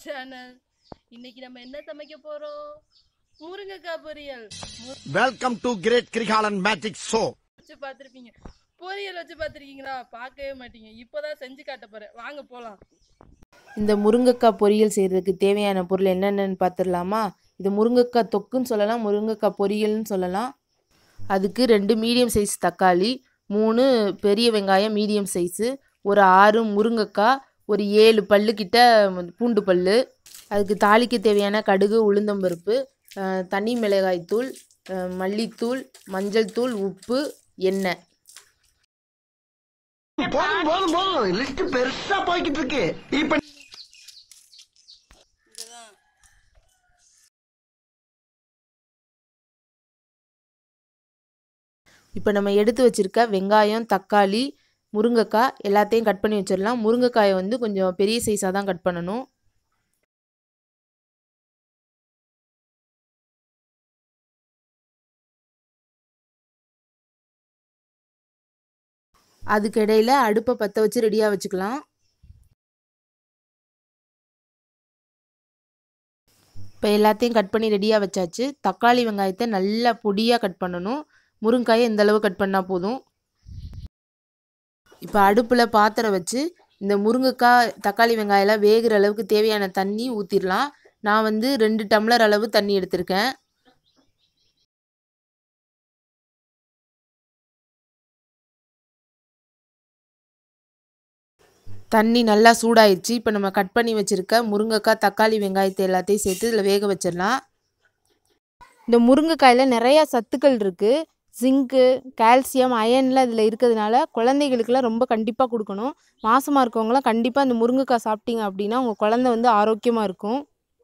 channel இன்னைக்கு நம்ம என்ன சமைக்க போறோம் முருங்கைக்காய் பொரியல் welcome to great Kirikalan magic show வச்சு பார்த்துருப்பீங்க பொரியல் வச்சு பார்த்துருக்கீங்களா பார்க்கவே மாட்டீங்க இப்போதான் செஞ்சு காட்ட போறேன் வாங்க போலாம் இந்த முருங்கைக்காய் பொரியல் செய்கிறதுக்கு தேவையான பொருள் என்னென்னு பார்த்துடலாமா இது முருங்கைக்காய் தொக்குன்னு சொல்லலாம் முருங்கைக்காய் பொரியல்னு சொல்லலாம் அதுக்கு ரெண்டு மீடியம் சைஸ் தக்காளி மூணு பெரிய வெங்காயம் மீடியம் சைஸு ஒரு ஆறு முருங்கைக்காய் ஒரு ஏழு பல்லு கிட்ட பூண்டு பல்லு அதுக்கு தாளிக்க தேவையான கடுகு உளுந்தம்பருப்பு அஹ், தனி மிளகாய்த்தூள் அஹ், மல்லித்தூள் மஞ்சள் தூள் உப்பு எண்ணெய் போதும் போதும் போதும் லிஸ்ட் பெருசா போய்கிட்டு இருக்கு இப்ப இப்போ நம்ம எடுத்து வச்சிருக்க வெங்காயம் தக்காளி முருங்கைக்காய் எல்லாத்தையும் கட் பண்ணி வச்சிடலாம் முருங்கைக்காயை வந்து கொஞ்சம் பெரிய சைஸாக தான் கட் பண்ணணும் அதுக்கு இடையில அடுப்பை பற்ற வச்சு ரெடியாக வச்சுக்கலாம் இப்போ எல்லாத்தையும் கட் பண்ணி ரெடியாக வச்சாச்சு தக்காளி வெங்காயத்தை நல்லா பொடியாக கட் பண்ணணும் முருங்காயை இந்த அளவு கட் பண்ணால் போதும் இப்போ அடுப்பில் பாத்திரம் வச்சு இந்த முருங்கைக்காய் தக்காளி வெங்காயம்லாம் வேகிற அளவுக்கு தேவையான தண்ணி ஊற்றிடலாம் நான் வந்து ரெண்டு டம்ளர் அளவு தண்ணி எடுத்திருக்கேன் தண்ணி நல்லா சூடாயிடுச்சு இப்போ நம்ம கட் பண்ணி வச்சுருக்க முருங்கைக்காய் தக்காளி வெங்காயத்தை எல்லாத்தையும் சேர்த்து இதில் வேக வச்சிடலாம் இந்த முருங்கைக்காயில் நிறையா சத்துக்கள் இருக்குது ஜிங்க்கு கால்சியம் அயன்லாம் இதில் இருக்கிறதுனால குழந்தைகளுக்கெல்லாம் ரொம்ப கண்டிப்பாக கொடுக்கணும் மாசமாக இருக்கவங்களாம் கண்டிப்பாக இந்த முருங்கைக்காய் சாப்பிட்டீங்க அப்படின்னா உங்கள் குழந்தை வந்து ஆரோக்கியமாக இருக்கும்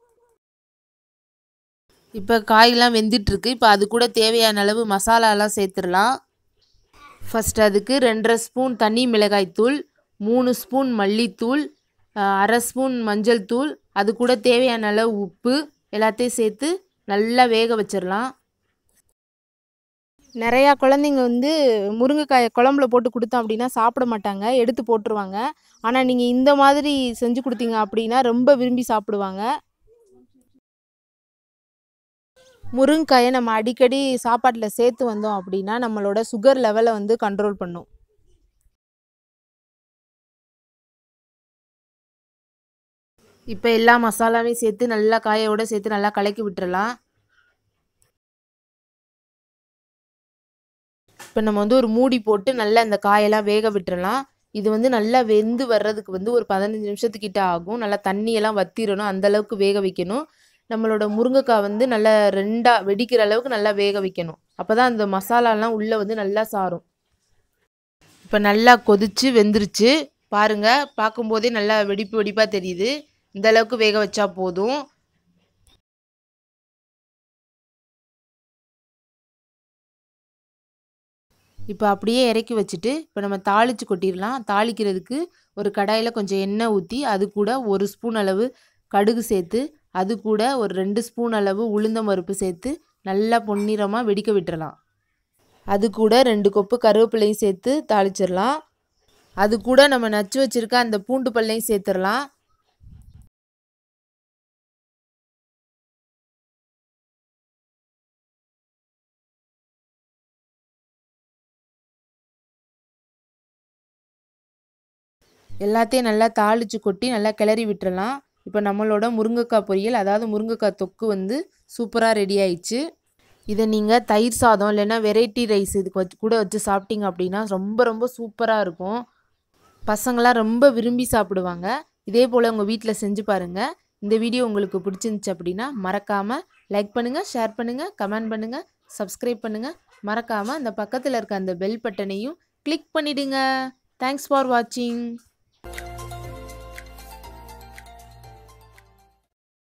இப்போ காயெல்லாம் வெந்துட்டுருக்கு இப்போ அது கூட தேவையான அளவு மசாலாலாம் சேர்த்துடலாம் ஃபஸ்ட் அதுக்கு ரெண்டரை ஸ்பூன் தனி மிளகாய்த்தூள் மூணு ஸ்பூன் மல்லித்தூள் அஹ், அரை ஸ்பூன் மஞ்சள் தூள் அது கூட தேவையான அளவு உப்பு எல்லாத்தையும் சேர்த்து நல்லா வேக வச்சிடலாம் நிறையா குழந்தைங்க வந்து முருங்கைக்காயை குழம்புல போட்டு கொடுத்தோம் அப்படின்னா சாப்பிட மாட்டாங்க எடுத்து போட்டுருவாங்க ஆனால் நீங்கள் இந்த மாதிரி செஞ்சு கொடுத்தீங்க அப்படின்னா ரொம்ப விரும்பி சாப்பிடுவாங்க முருங்கைக்காயை நம்ம அடிக்கடி சாப்பாட்டில் சேர்த்து வந்தோம் அப்படின்னா நம்மளோட சுகர் லெவலை வந்து கண்ட்ரோல் பண்ணும் இப்போ எல்லா மசாலாவையும் சேர்த்து நல்லா காயோட சேர்த்து நல்லா கலக்கி விட்டுறலாம் இப்போ நம்ம வந்து ஒரு மூடி போட்டு நல்லா இந்த காயெல்லாம் வேக விட்டுறலாம் இது வந்து நல்லா வெந்து வர்றதுக்கு வந்து ஒரு பதினஞ்சு நிமிஷத்துக்கிட்ட ஆகும் நல்லா தண்ணியெல்லாம் வத்திரணும் அந்த அளவுக்கு வேக வைக்கணும் நம்மளோட முருங்கைக்காய் வந்து நல்லா ரெண்டா வெடிக்கிற அளவுக்கு நல்லா வேக வைக்கணும் அப்போ தான் அந்த மசாலாலாம் உள்ளே வந்து நல்லா சாரும் இப்போ நல்லா கொதிச்சு வெந்துருச்சு பாருங்க பார்க்கும்போதே நல்லா வெடிப்பு வெடிப்பாக தெரியுது இந்த அளவுக்கு வேக வச்சா போதும் இப்போ அப்படியே இறக்கி வச்சுட்டு இப்போ நம்ம தாளித்து கொட்டிடலாம் தாளிக்கிறதுக்கு ஒரு கடாயில் கொஞ்சம் எண்ணெய் ஊற்றி அது கூட ஒரு ஸ்பூன் அளவு கடுகு சேர்த்து அது கூட ஒரு ரெண்டு ஸ்பூன் அளவு உளுந்தம் பருப்பு சேர்த்து நல்லா பொன்னிறமாக வெடிக்க விட்டுறலாம் அது கூட ரெண்டு கொப்பு கருவேப்பிலையும் சேர்த்து தாளிச்சிடலாம் அது கூட நம்ம நச்சு வச்சிருக்க அந்த பூண்டு பல்லையும் சேர்த்துடலாம் எல்லாத்தையும் நல்லா தாளித்து கொட்டி நல்லா கிளறி விட்டுறலாம் இப்போ நம்மளோட முருங்கைக்காய் பொரியல் அதாவது முருங்கைக்காய் தொக்கு வந்து சூப்பராக ரெடி ஆயிடுச்சு இதை நீங்கள் தயிர் சாதம் இல்லைன்னா வெரைட்டி ரைஸ் இதுக்கு வச்சு கூட வச்சு சாப்பிட்டீங்க அப்படின்னா ரொம்ப ரொம்ப சூப்பராக இருக்கும் பசங்களாம் ரொம்ப விரும்பி சாப்பிடுவாங்க இதே போல் உங்கள் வீட்டில் செஞ்சு பாருங்கள் இந்த வீடியோ உங்களுக்கு பிடிச்சிருந்துச்சு அப்படின்னா மறக்காமல் லைக் பண்ணுங்கள் ஷேர் பண்ணுங்கள் கமெண்ட் பண்ணுங்கள் சப்ஸ்கிரைப் பண்ணுங்கள் மறக்காமல் அந்த பக்கத்தில் இருக்க அந்த பெல் பட்டனையும் கிளிக் பண்ணிடுங்க தேங்க்ஸ் ஃபார் வாட்சிங்